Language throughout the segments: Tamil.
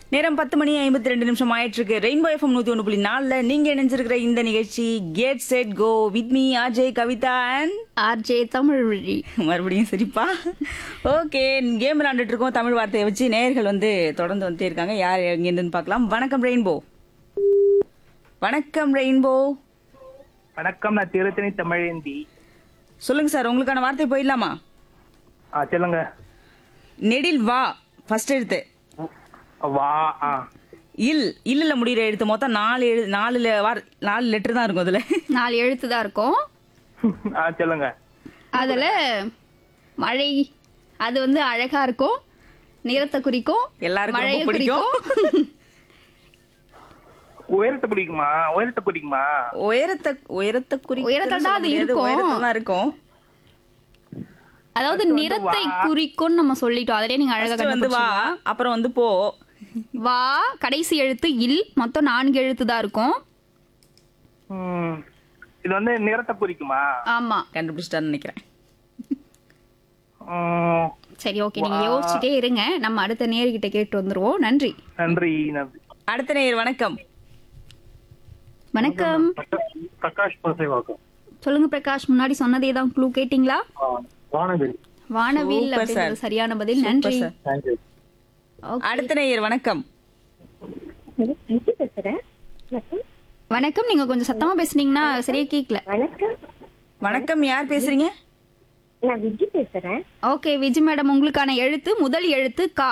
நேரம் பத்து மணி ஐம்பத்தி ரெண்டு நிமிஷம் ஆயிட்டு இருக்கு ரெயின்போ எஃப்எம் நூத்தி ஒன்று புள்ளி நாலுல நீங்க இணைஞ்சிருக்கிற இந்த நிகழ்ச்சி get set go with me Ajay Kavitha and RJ Tamil வழி மறுபடியும் சரிப்பா ஓகே கேம் விளையாண்டுட்டு இருக்கோம் தமிழ் வார்த்தையை வச்சு நேயர்கள் வந்து தொடர்ந்து வந்துட்டே இருக்காங்க யார் எங்கேருந்துன்னு பார்க்கலாம் வணக்கம் ரெயின்போ வணக்கம் ரெயின்போ வணக்கம் நான் திருத்தணி தமிழேந்தி சொல்லுங்க சார் உங்களுக்கான வார்த்தை போயிடலாமா ஆ சொல்லுங்க நெடில் வா ஃபர்ஸ்ட் எழுத்து வா ஆ இல் இல்லல முடிகிற எழுத்து மொத்தம் நாலு எழு நாலு le- வார் நாலு லெட்டர் தான் இருக்கும் அதுல நாலு எழுத்து தான் இருக்கும் ஆ சொல்லுங்க அதுல மழை அது வந்து அழகா இருக்கும் நிறத்தை குறிக்கும் எல்லாருக்கும் ரொம்ப மழையை பிடிக்கும். குறிக்கும் உயரத்தை பிடிக்குமா உயரத்தை பிடிக்குமா உயரத்தை உயரத்தை குறி உயரத்துல தான் அது இருக்கும். உயரத்துல தான் இருக்கும் அதாவது நிறத்தை குறிக்கும்னு நம்ம சொல்லிட்டோம் அதிலே நீங்க அழகா First வந்து வா கண்டுபிடிச்சீங்க அப்புறம் வந்து போ வா கடைசி எழுத்து இல் மொத்தம் நான்கு எழுத்து தான் இருக்கும் ம். இது வந்து நிறத்தை குறிக்குமா ஆமா கண்டுபிடிச்சிட்டான்னு நினைக்கிறேன் ம். சரி ஓகே நீங்க யோசிச்சுட்டே இருங்க நம்ம அடுத்த நேர்கிட்ட கேட்டு வந்துருவோம் நன்றி நன்றி நன்றி அடுத்த நேயர் வணக்கம் வணக்கம் பிரகாஷ் பசைவாக்கம் சொல்லுங்க பிரகாஷ் முன்னாடி சொன்னதே தான் க்ளூ கேட்டிங்களா வானவில் வானவில் Super, அப்படின்றது sir. சரியான பதில் நன்றி sir. Thank you Okay. அடுத்த நேயர் வணக்கம் வணக்கம் நீங்க கொஞ்சம் சத்தமா பேசுனீங்கன்னா சரியா கேக்கல வணக்கம் வணக்கம் யார் பேசுறீங்க நான் விஜி பேசுறேன் ஓகே விஜய் மேடம் உங்களுக்கான எழுத்து முதல் எழுத்து கா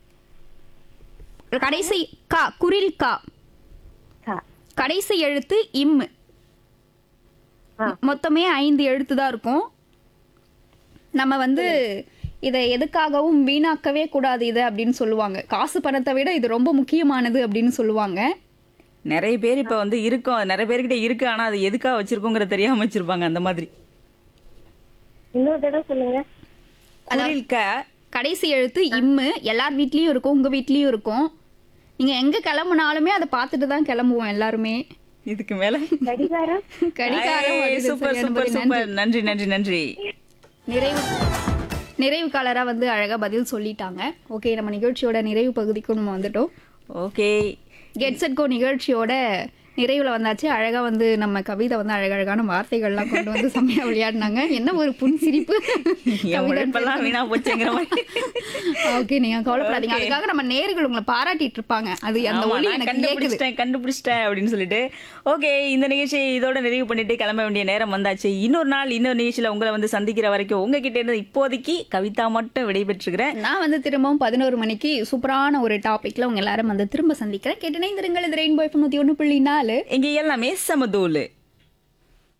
கடைசி கா குரில் கா கா. கடைசி எழுத்து இம் ஆ. மொத்தமே ஐந்து எழுத்து தான் இருக்கும் நம்ம வந்து இதை எதுக்காகவும் வீணாக்கவே கூடாது இது அப்படின்னு சொல்லுவாங்க காசு பணத்தை விட இது ரொம்ப முக்கியமானது அப்படின்னு சொல்லுவாங்க நிறைய பேர் இப்ப வந்து இருக்கோம் நிறைய பேர்கிட்ட இருக்கு ஆனா அது எதுக்காக வச்சிருக்கோங்கிற தெரியாம வச்சிருப்பாங்க அந்த மாதிரி இன்னொரு தடவை சொல்லுங்க குரில் க கடைசி எழுத்து இம்மு எல்லார் வீட்லயும் இருக்கும் உங்க வீட்லயும் இருக்கும் நீங்க எங்க கிளம்புனாலுமே அதை பார்த்துட்டு தான் கிளம்புவோம் எல்லாருமே இதுக்கு மேல கடிகாரம் கடிகாரம் ஏய், வருது, சூப்பர் சரியான சூப்பர் பதில். சூப்பர் நன்றி நன்றி நன்றி நிறைவு நிறைவு காலரா வந்து அழகா பதில் சொல்லிட்டாங்க ஓகே நம்ம நிகழ்ச்சியோட நிறைவு பகுதிக்கு நம்ம வந்துட்டோம் ஓகே கெட் செட் கோ நிகழ்ச்சியோட நிறைவுல வந்தாச்சு அழகா வந்து நம்ம கவிதை வந்து அழகழகான வார்த்தைகள்லாம் கொண்டு வந்து செம்மையா விளையாடினாங்க என்ன ஒரு புன் சிரிப்பு என் உழைப்பெல்லாம் வீணா போச்சுங்கிற மாதிரி ஓகே நீங்க கவலைப்படாதீங்க அதுக்காக நம்ம நேர்கள் உங்களை பாராட்டிட்டு இருப்பாங்க அது அந்த ஆமா, ஒளி நான் எனக்கு கேக்குது கண்டுபிடிச்சிட்டேன் கண்டுபிடிச்சிட்டேன் அப்படின்னு சொல்லிட்டு ஓகே இந்த நிகழ்ச்சியை இதோட நிறைவு பண்ணிட்டு கிளம்ப வேண்டிய நேரம் வந்தாச்சு இன்னொரு நாள் இன்னொரு நிகழ்ச்சியில உங்களை வந்து சந்திக்கிற வரைக்கும் உங்ககிட்ட இருந்து இப்போதைக்கு கவிதா மட்டும் விடைபெற்றுக்கிறேன் நான் வந்து திரும்பவும் பதினோரு மணிக்கு சூப்பரான ஒரு டாபிக்ல உங்க எல்லாரும் வந்து திரும்ப சந்திக்கிறேன் கேட்டு இணைந்திருங்கள் இது ரெயின்போ எஃப்எம் நூத்தி ஒன்று புள்ளி நாலு இங்க எல்லாமே சமதூளு